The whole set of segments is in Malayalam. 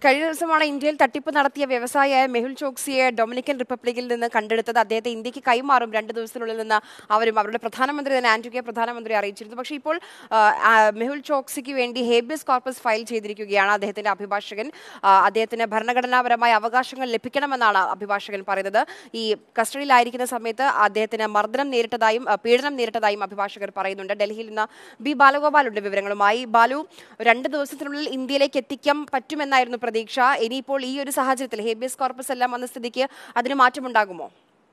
കഴിഞ്ഞ ദിവസമാണ് ഇന്ത്യയിൽ തട്ടിപ്പ് നടത്തിയ വ്യവസായിയായ മെഹുൽ ചോക്സിയെ ഡൊമിനിക്കൻ റിപ്പബ്ലിക്കിൽ നിന്ന് കണ്ടെടുത്തത് അദ്ദേഹത്തെ ഇന്ത്യക്ക് കൈമാറും രണ്ട് ദിവസത്തിനുള്ളിൽ നിന്ന് അവരും അവരുടെ പ്രധാനമന്ത്രി തന്നെ ആന്റിഗ്വ പ്രധാനമന്ത്രി അറിയിച്ചിരുന്നു പക്ഷേ ഇപ്പോൾ ആ, ആ, മെഹുൽ ചോക്സിക്ക് വേണ്ടി ഹേബിയസ് കോർപ്പസ് ഫയൽ ചെയ്തിരിക്കുകയാണ് അദ്ദേഹത്തിന്റെ അഭിഭാഷകൻ ആ, അദ്ദേഹത്തിന് ഭരണഘടനാപരമായ അവകാശങ്ങൾ ലഭിക്കണമെന്നാണ് അഭിഭാഷകൻ പറയുന്നത് ഈ കസ്റ്റഡിയിലായിരിക്കുന്ന സമയത്ത് അദ്ദേഹത്തിന് മർദ്ദനം നേരിട്ടതായും ആ, പീഡനം നേരിട്ടതായും അഭിഭാഷകർ പറയുന്നുണ്ട് ഡൽഹിയിൽ നിന്ന് ബി ബാലഗോപാൽ ഉണ്ട് വിവരങ്ങളുമായി ബാലു രണ്ട് ദിവസത്തിനുള്ളിൽ ഇന്ത്യയിലേക്ക് എത്തിക്കാൻ പറ്റുമെന്നായിരുന്നു പ്രതീക്ഷ ഇനിയിപ്പോൾ ഈ ഒരു സാഹചര്യത്തിൽ ഹേബിയസ് കോർപ്പസ് എല്ലാം വന്ന സ്ഥിതിക്ക് അതിന് മാറ്റമുണ്ടാകുമോ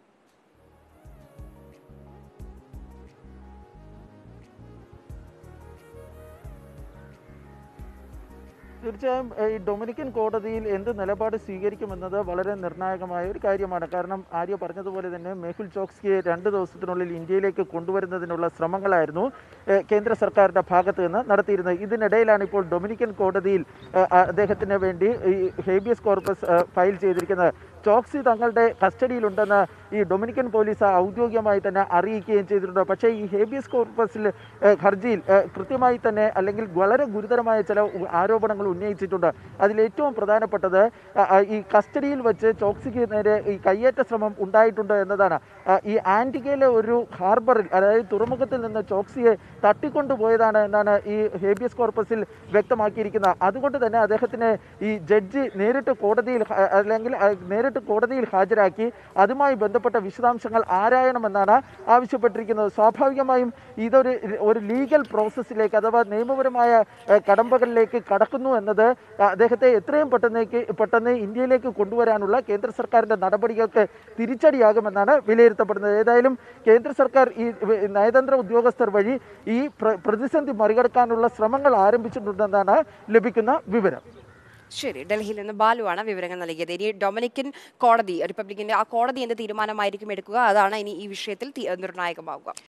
തീർച്ചയായും ഏഹ്, ഈ ഡൊമിനിക്കൻ കോടതിയിൽ എന്ത് നിലപാട് സ്വീകരിക്കുമെന്നത് വളരെ നിർണായകമായ ഒരു കാര്യമാണ് കാരണം ആര്യ പറഞ്ഞതുപോലെ തന്നെ മെഹുൽ ചോക്സിയെ രണ്ട് ദിവസത്തിനുള്ളിൽ ഇന്ത്യയിലേക്ക് കൊണ്ടുവരുന്നതിനുള്ള ശ്രമങ്ങളായിരുന്നു ഏഹ്, കേന്ദ്ര സർക്കാരിന്റെ ഭാഗത്ത് നിന്ന് നടത്തിയിരുന്നത് ഇതിനിടയിലാണ് ഇപ്പോൾ ഡൊമിനിക്കൻ കോടതിയിൽ ഏഹ്, ആ, അദ്ദേഹത്തിന് വേണ്ടി ഈ ഹേബിയസ് കോർപ്പസ് ഏഹ്, ഫയൽ ചെയ്തിരിക്കുന്നത് ചോക്സി തങ്ങളുടെ കസ്റ്റഡിയിലുണ്ടെന്ന് ഈ ഡൊമിനിക്കൻ പോലീസ് ഔദ്യോഗികമായി തന്നെ അറിയിക്കുകയും ചെയ്തിട്ടുണ്ട് പക്ഷേ ഈ ഹേബിയസ് കോർപ്പസിൽ ഏഹ്, ഹർജിയിൽ ഏഹ്, കൃത്യമായി തന്നെ അല്ലെങ്കിൽ വളരെ ഗുരുതരമായ ചില ഉ- ആരോപണങ്ങൾ ഉന്നയിച്ചിട്ടുണ്ട് അതിൽ ഏറ്റവും പ്രധാനപ്പെട്ടത് ആ, ആ, ഈ കസ്റ്റഡിയിൽ വെച്ച് ചോക്സിക്ക് നേരെ ഈ കയ്യേറ്റ ശ്രമം ഉണ്ടായിട്ടുണ്ട് എന്നതാണ് ആ, ഈ ആന്റിഗയിലെ ഒരു ഹാർബറിൽ അതായത് തുറമുഖത്തിൽ നിന്ന് ചോക്സിയെ തട്ടിക്കൊണ്ടുപോയതാണ് എന്നാണ് ഈ ഹേബിയസ് കോർപ്പസിൽ വ്യക്തമാക്കിയിരിക്കുന്നത് അതുകൊണ്ട് തന്നെ അദ്ദേഹത്തിന് ഈ ജഡ്ജി നേരിട്ട് കോടതിയിൽ ഹ- അല്ലെങ്കിൽ ആ, നേരിട്ട് കോടതിയിൽ ഹാജരാക്കി അതുമായി ബന്ധപ്പെട്ട വിശദാംശങ്ങൾ ആരായണമെന്നാണ് ആവശ്യപ്പെട്ടിരിക്കുന്നത് സ്വാഭാവികമായും ഇതൊരു ഒരു ലീഗൽ പ്രോസസ്സിലേക്ക് അഥവാ നിയമപരമായ ഏഹ്, കടമ്പകളിലേക്ക് കടക്കുന്നു എന്നത് അദ്ദേഹത്തെ എത്രയും പെട്ടെന്നേക്ക് പെട്ടെന്ന് ഇന്ത്യയിലേക്ക് കൊണ്ടുവരാനുള്ള കേന്ദ്ര സർക്കാരിന്റെ നടപടികൾക്ക് തിരിച്ചടിയാകുമെന്നാണ് വിലയിരുത്തപ്പെടുന്നത് ഏതായാലും കേന്ദ്ര സർക്കാർ ഈ വ- നയതന്ത്ര ഉദ്യോഗസ്ഥർ വഴി ഈ പ്ര- പ്രതിസന്ധി മറികടക്കാനുള്ള ശ്രമങ്ങൾ ആരംഭിച്ചിട്ടുണ്ടെന്നാണ് ലഭിക്കുന്ന വിവരം ശരി ഡൽഹിയിൽ നിന്ന് ബാലുവാണ് വിവരങ്ങൾ നൽകിയത് ഇനി ഡൊമിനിക്കൻ കോടതി റിപ്പബ്ലിക്കിന്റെ ആ കോടതി എന്ത് തീരുമാനമായിരിക്കും എടുക്കുക അതാണ് ഇനി ഈ വിഷയത്തിൽ തി- നിർണായകമാവുക